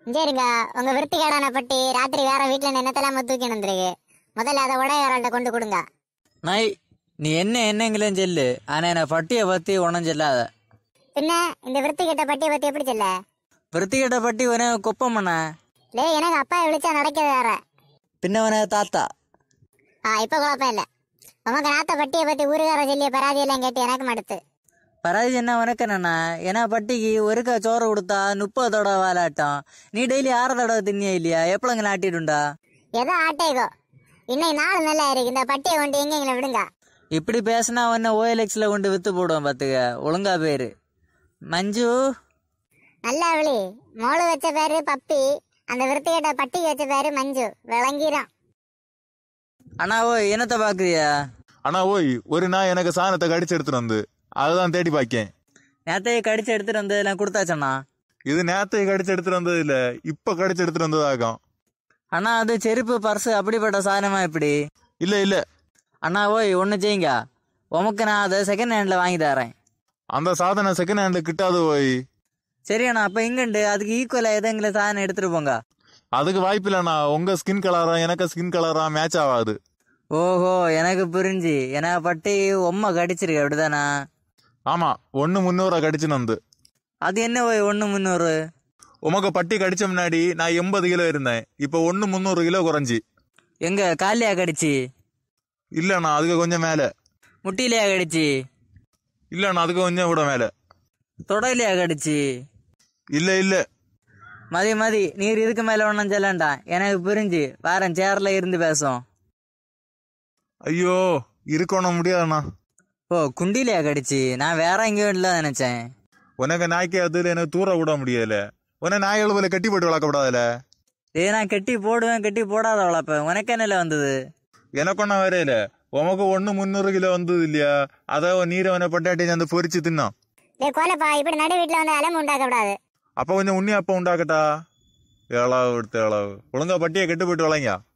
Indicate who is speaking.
Speaker 1: இங்கே இருங்க உங்க விருத்திகேடான பட்டி ராத்திரி வேற வீட்டுல நின்னத்தெல்லாம் தூக்கி வந்திருக்கு முதல்ல அதை உடையாரால்ட்ட கொண்டு கொடுங்க
Speaker 2: நாய் நீ என்ன என்னங்களும் சொல்லு ஆனா நான் பட்டியை பத்தி ஒன்றும் சொல்லாத
Speaker 1: பின்ன இந்த விருத்திகேட்ட பட்டியை பத்தி எப்படி சொல்ல
Speaker 2: விருத்திகட்ட பட்டி ஒரு குப்பமண்ண
Speaker 1: லே எனக்கு அப்பா விழிச்சா நடக்கிறது வேற
Speaker 2: பின்னவன தாத்தா
Speaker 1: ஆ இப்ப குழப்பம் இல்ல உமக்கு நாத்த பட்டியை பத்தி ஊருகார சொல்லிய பராதி எல்லாம் கேட்டு எனக்கு மடுத்து
Speaker 2: பராதி என்ன உனக்கு என்னண்ணா ஏன்னா பட்டிக்கு ஒருக்கா சோறு கொடுத்தா முப்பது தடவை வாலாட்டம் நீ டெய்லி ஆறு தடவை தின்னியா இல்லையா எப்பளங்க நாட்டிடுண்டா
Speaker 1: ஏதோ ஆட்டேகோ இன்னைக்கு நாள் நல்லா இருக்கு இந்த பட்டியை கொண்டு எங்க எங்களை விடுங்க
Speaker 2: இப்படி பேசினா உன்னை ஓஎல்எக்ஸ்ல கொண்டு வித்து போடுவோம் பாத்துக்க ஒழுங்கா பேரு மஞ்சு
Speaker 1: நல்லா விழி மோளு வச்ச பேரு பப்பி அந்த விருத்திகேட்ட பட்டிக்கு வச்ச பேரு மஞ்சு விளங்கிரும்
Speaker 2: அண்ணா ஓ என்னத்த பாக்குறியா
Speaker 3: ஆனா ஓய் ஒரு நாய் எனக்கு சாணத்தை கடிச்சு எடுத்துட்டு வந்து அதுதான் தேடி பாக்கேன்
Speaker 2: நேத்தையே கடிச்சு எடுத்துட்டு வந்து எல்லாம் கொடுத்தாச்சண்ணா
Speaker 3: இது நேத்தை கடிச்சு எடுத்துட்டு வந்தது இல்ல இப்ப கடிச்சு எடுத்துட்டு வந்ததாகும்
Speaker 2: அண்ணா அது செருப்பு பர்ஸ் அப்படிப்பட்ட சாதனமா இப்படி
Speaker 3: இல்ல இல்ல
Speaker 2: அண்ணா ஓய் ஒன்று செய்யுங்க உமக்கு நான் அதை செகண்ட் ஹேண்ட்ல வாங்கி தரேன்
Speaker 3: அந்த சாதனம் செகண்ட் ஹேண்ட் கிட்டாது ஓய்
Speaker 2: சரி அண்ணா அப்ப இங்கண்டு அதுக்கு ஈக்குவலா எதுங்களை சாதனம் எடுத்துட்டு போங்க
Speaker 3: அதுக்கு வாய்ப்பு இல்லண்ணா உங்க ஸ்கின் கலரா எனக்கு ஸ்கின் கலரா மேட்ச் ஆகாது
Speaker 2: ஓஹோ எனக்கு புரிஞ்சு ஏன்னா பட்டி உம்மை கடிச்சிருக்கு அப்படிதானா
Speaker 3: ஆமா ஒன்னு முன்னூறா கடிச்சுன்னு வந்து
Speaker 2: அது என்ன ஓய் ஒன்று முந்நூறு
Speaker 3: உமக்கு பட்டி கடிச்ச முன்னாடி நான் எண்பது கிலோ இருந்தேன் இப்போ ஒன்னு முந்நூறு கிலோ குறைஞ்சி
Speaker 2: எங்க காலியா கடிச்சு
Speaker 3: இல்லண்ணா அதுக்கு கொஞ்சம் மேல
Speaker 2: முட்டிலையா கடிச்சு
Speaker 3: இல்லண்ணா அதுக்கு கொஞ்சம் கூட மேல
Speaker 2: தொடையிலையா கடிச்சு
Speaker 3: இல்ல இல்ல
Speaker 2: மதி மதி நீர் இதுக்கு மேல ஒன்றும் சொல்லண்டா எனக்கு புரிஞ்சு வாரேன் சேர்ல இருந்து பேசும்
Speaker 3: ஐயோ இருக்கணும் முடியாதுண்ணா
Speaker 2: ஓ குண்டிலையா கடிச்சு நான் வேற எங்கேயும் இல்லை நினைச்சேன்
Speaker 3: உனக்கு நாய்க்கு அதுல எனக்கு தூர விட முடியல உன நாய்கள் போல கட்டி போட்டு வளர்க்கப்படாதுல
Speaker 2: டேய் நான் கட்டி போடுவேன் கட்டி போடாத வளர்ப்பேன் உனக்கு என்னல வந்தது
Speaker 3: எனக்கு ஒன்றும் வரையில உமக்கு ஒன்று முந்நூறு கிலோ வந்தது இல்லையா அதை நீரவனை பொட்டாட்டி அந்த பொரிச்சு தின்னான்
Speaker 1: லே கோலப்பா இப்படி நடு வீட்டுல வந்து அலம்பு உண்டாக்க கூடாது
Speaker 3: அப்போ கொஞ்சம் உண்ணி அப்போ உண்டாக்கட்டா ஏழாவு எடுத்து ஏழாவு ஒழுங்கா பட்டியை கெட்டு போயிட்டு வளைங்க